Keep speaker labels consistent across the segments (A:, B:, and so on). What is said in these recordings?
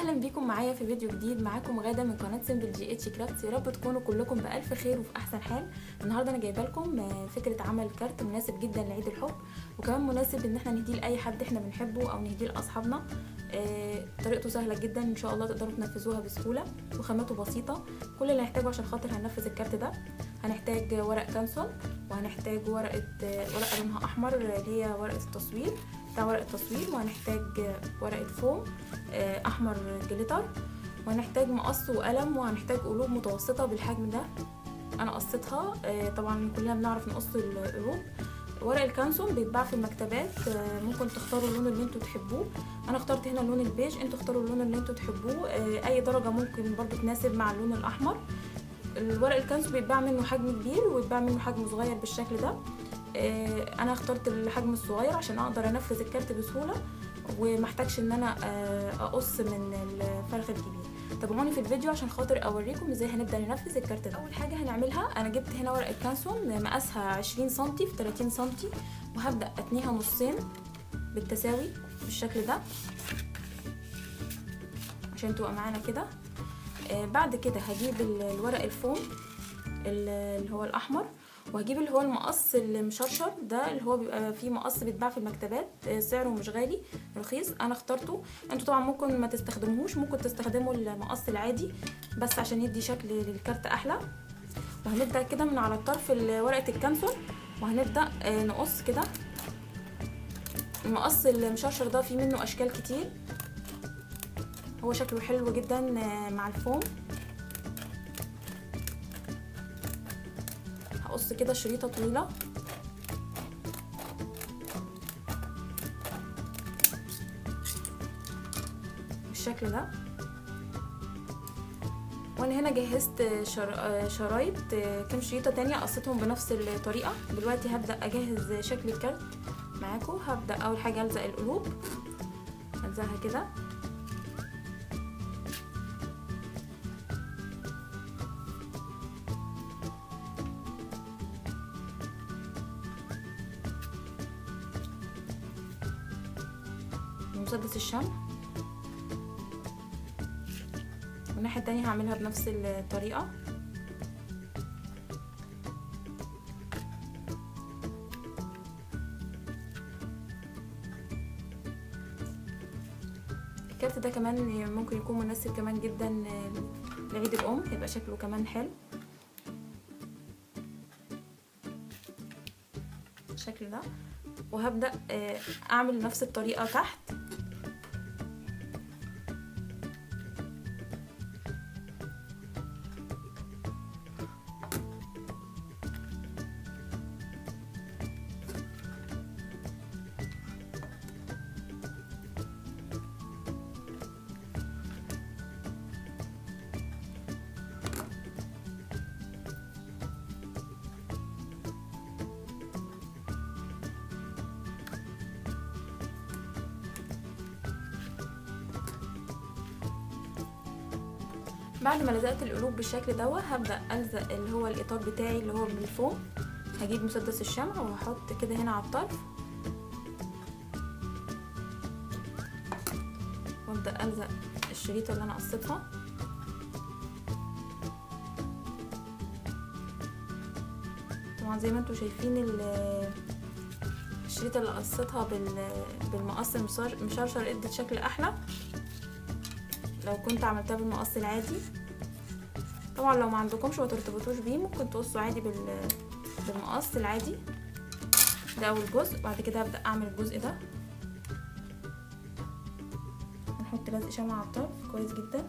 A: اهلا بيكم معايا في فيديو جديد معاكم غاده من قناه سمبل جي اتش كرافتس يا رب تكونوا كلكم بالف خير وفي احسن حال النهارده انا جايبه لكم آه، فكره عمل كارت مناسب جدا لعيد الحب وكمان مناسب ان احنا نهديه لاي حد احنا بنحبه او نهديه لاصحابنا آه، طريقته سهله جدا ان شاء الله تقدروا تنفذوها بسهوله وخامته بسيطه كل اللي هنحتاجه عشان خاطر هننفذ الكارت ده هنحتاج ورق كانسون وهنحتاج ورقه آه، ورقه لونها احمر اللي هي ورقه التصوير بتاع ورق التصوير وهنحتاج آه، ورقه فوم آه، احمر جليتر وهنحتاج مقص وقلم وهنحتاج قلوب متوسطه بالحجم ده انا قصيتها آه، طبعا كلنا بنعرف نقص القلوب ورق الكانسون بيتباع في المكتبات آه، ممكن تختاروا اللون اللي انتوا تحبوه انا اخترت هنا اللون البيج انتوا اختاروا اللون اللي انتوا تحبوه آه، اي درجه ممكن برضو تناسب مع اللون الاحمر الورق الكانسون بيتباع منه حجم كبير ويتباع منه حجم صغير بالشكل ده آه، انا اخترت الحجم الصغير عشان اقدر انفذ الكارت بسهوله ومحتاجش ان انا آه، اقص من الفرخ الكبير تابعوني في الفيديو عشان خاطر اوريكم ازاي هنبدا ننفذ الكارت ده اول حاجه هنعملها انا جبت هنا ورقه كانسون مقاسها 20 سم في 30 سم وهبدا اتنيها نصين بالتساوي بالشكل ده عشان تبقى معانا كده آه بعد كده هجيب الورق الفوم اللي هو الاحمر وهجيب اللي هو المقص المشرشر ده اللي هو بيبقى فيه مقص بيتباع في المكتبات سعره مش غالي رخيص انا اخترته انتوا طبعا ممكن ما تستخدموهوش ممكن تستخدموا المقص العادي بس عشان يدي شكل للكارت احلى وهنبدا كده من على الطرف ورقه الكانسون وهنبدا نقص كده المقص المشرشر ده فيه منه اشكال كتير هو شكله حلو جدا مع الفوم هقص كده شريطة طويلة بالشكل ده وانا هنا جهزت شر... شرايط كام شريطة تانية قصيتهم بنفس الطريقة دلوقتي هبدأ اجهز شكل الكارت معاكم هبدأ اول حاجة الزق القلوب الزقها كده مسدس الشمع والناحية التانية هعملها بنفس الطريقة الكارت ده كمان ممكن يكون مناسب كمان جدا لعيد الأم هيبقى شكله كمان حلو بالشكل ده وهبدأ أعمل نفس الطريقة تحت بعد ما لزقت القلوب بالشكل دوت هبدا الزق اللي هو الاطار بتاعي اللي هو بالفوم هجيب مسدس الشمع وهحط كده هنا على الطرف وابدا الزق الشريطه اللي انا قصيتها طبعا زي ما انتم شايفين الشريطه اللي قصيتها بالمقص المشرشر ادت شكل احلى لو كنت عملتها بالمقص العادي طبعا لو ما عندكمش ما ترتبطوش بيه ممكن تقصوا عادي بالمقص العادي ده اول جزء بعد كده هبدا اعمل الجزء ده هنحط لزق شمع على الطرف كويس جدا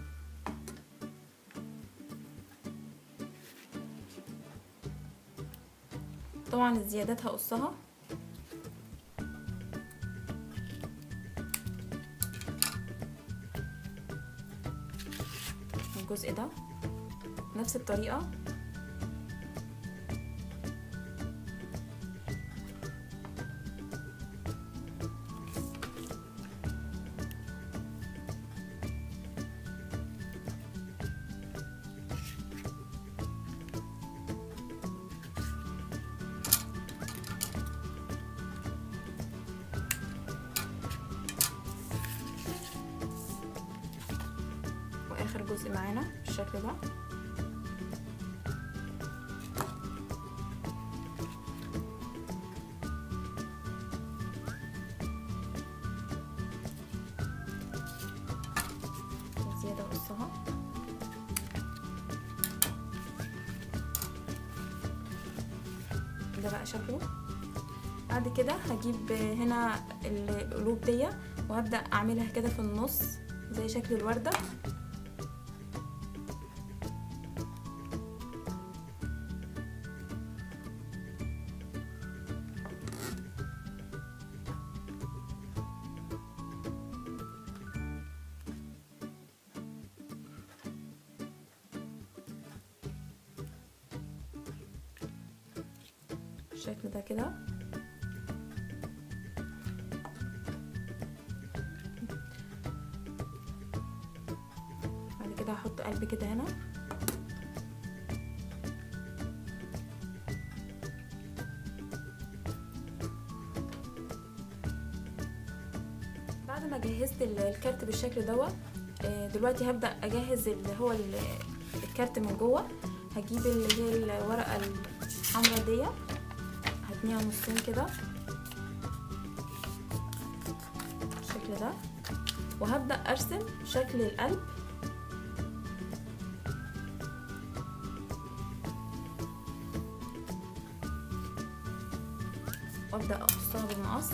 A: طبعا الزيادات هقصها الجزء ده نفس الطريقة جزء معانا بالشكل ده زيادة قصها ده بقى شكله بعد كده هجيب هنا القلوب دي وهبدأ اعملها كده في النص زي شكل الوردة بالشكل ده كده بعد كده هحط قلب كده هنا بعد ما جهزت الكارت بالشكل دوت دلوقتي هبدأ اجهز اللي هو الكارت من جوه هجيب اللي هي الورقة الحمرا دي هتنيها نصين كده بالشكل ده وهبدأ ارسم شكل القلب وابدأ اقصها بالمقص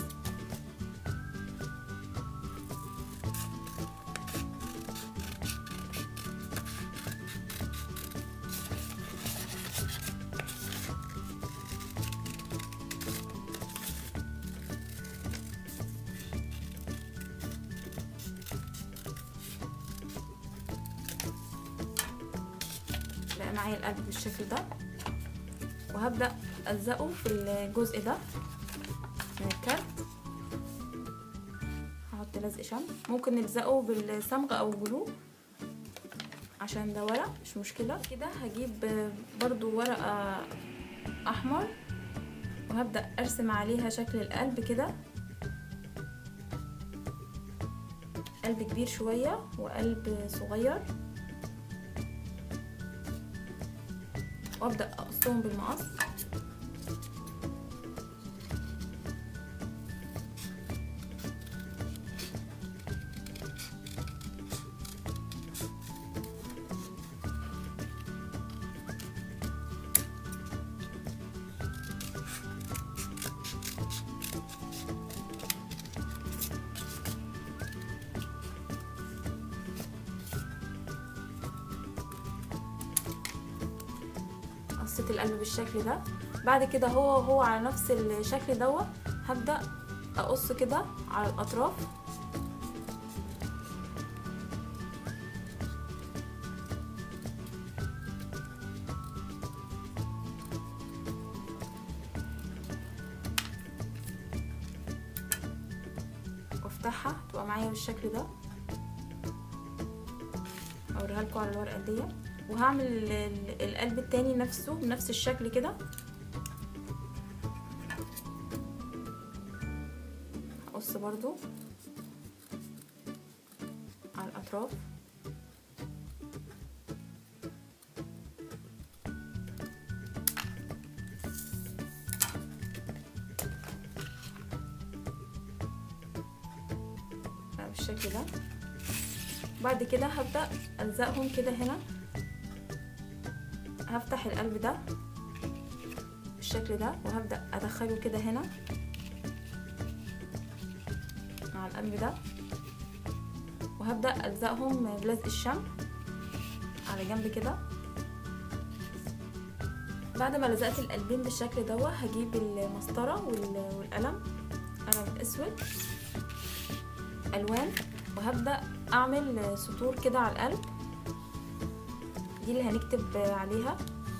A: بقى معايا القلب بالشكل ده وهبدأ ألزقه في الجزء ده من الكارت هحط لزق شمع ممكن نلزقه بالصمغ أو جلو عشان ده ورق مش مشكلة كده هجيب برضو ورقة أحمر وهبدأ أرسم عليها شكل القلب كده قلب كبير شوية وقلب صغير وابدا اقصهم بالمقص قصيت القلب بالشكل ده بعد كده هو هو على نفس الشكل دوت هبدأ اقص كده على الاطراف وافتحها تبقى معايا بالشكل ده اوريها لكم على الورقه دي وهعمل القلب التاني نفسه بنفس الشكل كده هقص برضو على الاطراف بالشكل ده بعد كده هبدأ ألزقهم كده هنا هفتح القلب ده بالشكل ده وهبدأ أدخله كده هنا مع القلب ده وهبدأ ألزقهم بلزق الشمع على جنب كده بعد ما لزقت القلبين بالشكل ده هجيب المسطرة والقلم قلم اسود الوان وهبدأ اعمل سطور كده على القلب دي اللي هنكتب عليها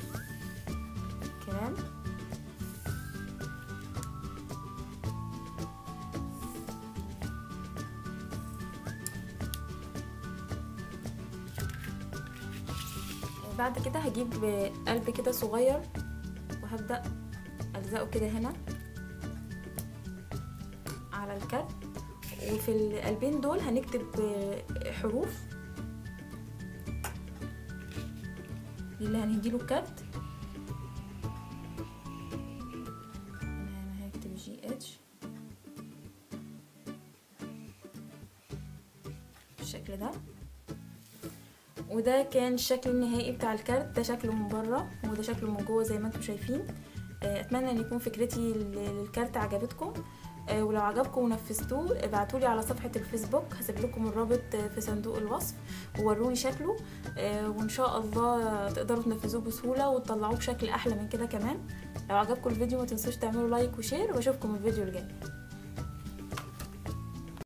A: كلام بعد كده هجيب قلب كده صغير وهبدأ ألزقه كده هنا على الكارت وفي القلبين دول هنكتب حروف اللي هنهديله الكارت انا هنا هكتب جي اتش بالشكل ده وده كان الشكل النهائي بتاع الكارت ده شكله من بره وده شكله من جوه زي ما انتم شايفين اتمنى ان يكون فكرتي للكارت عجبتكم ولو عجبكم ونفذتوه ابعتولي على صفحة الفيسبوك هسيب لكم الرابط في صندوق الوصف ووروني شكله وان شاء الله تقدروا تنفذوه بسهولة وتطلعوه بشكل احلى من كده كمان لو عجبكم الفيديو ما تنسوش تعملوا لايك وشير واشوفكم الفيديو الجاي